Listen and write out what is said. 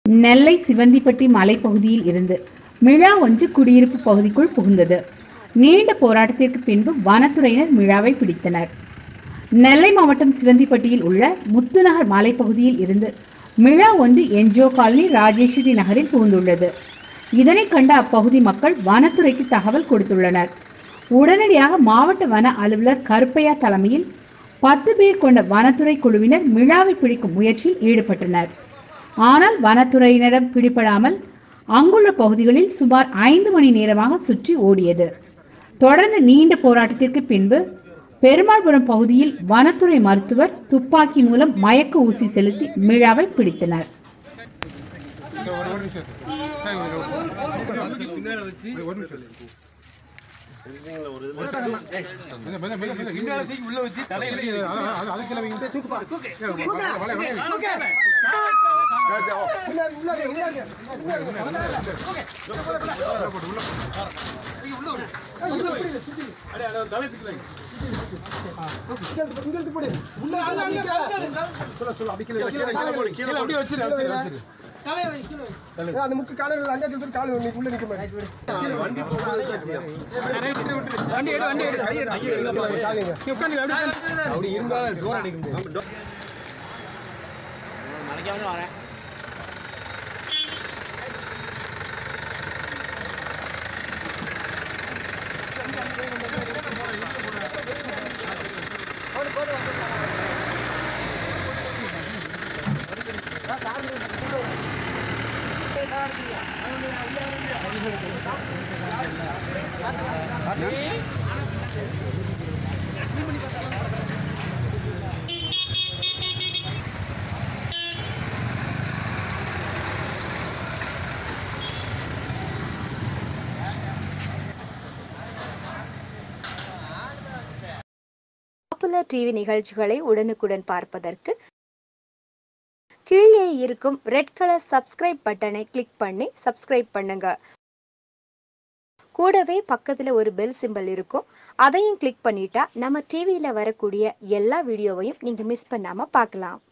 நெல்லை சிவந்திப்பட்டி மலைப்பகுதியில் இருந்து மிழா ஒன்று குடியிருப்பு பகுதிக்குள் புகுந்தது நீண்ட போராட்டத்திற்கு பின்பு வனத்துறையினர் மிழாவை பிடித்தனர் நெல்லை மாவட்டம் சிவந்திப்பட்டியில் உள்ள முத்துநகர் மலைப்பகுதியில் இருந்து மிழா ஒன்று என்ஜிஓ காலனி ராஜேஸ்வரி நகரில் புகுந்துள்ளது இதனை கண்ட அப்பகுதி மக்கள் வனத்துறைக்கு தகவல் கொடுத்துள்ளனர் உடனடியாக மாவட்ட வன அலுவலர் கருப்பையா தலைமையில் பத்து பேர் கொண்ட வனத்துறை குழுவினர் மிழாவை பிடிக்கும் முயற்சியில் ஈடுபட்டனர் ஆனால் வனத்துறையினரிடம் பிடிபடாமல் அங்குள்ள பகுதிகளில் சுமார் ஐந்து மணி நேரமாக சுற்றி ஓடியது தொடர்ந்து நீண்ட போராட்டத்திற்கு பின்பு பெருமாள்புரம் பகுதியில் வனத்துறை மருத்துவர் துப்பாக்கி மூலம் மயக்க ஊசி செலுத்தி மிழாவை பிடித்தனர் அந்த முக்கு காலை அங்கே எடுத்து காலை நீ உள்ள நிக்க மாதிரி வண்டி வண்டி எடு வண்டி எடு சாலிங்க நீ உட்காந்து அப்படி இருந்தா டோர் அடிக்க முடியாது பாப்புலர் டிவி நிகழ்ச்சிகளை உடனுக்குடன் பார்ப்பதற்கு கீழே இருக்கும் ரெட் கலர் சப்ஸ்கிரைப் பட்டனை கிளிக் பண்ணி சப்ஸ்கிரைப் பண்ணுங்க கூடவே பக்கத்துல ஒரு பெல் சிம்பல் இருக்கும் அதையும் கிளிக் பண்ணிட்டா நம்ம டிவியில வரக்கூடிய எல்லா வீடியோவையும் நீங்க மிஸ் பண்ணாம பார்க்கலாம்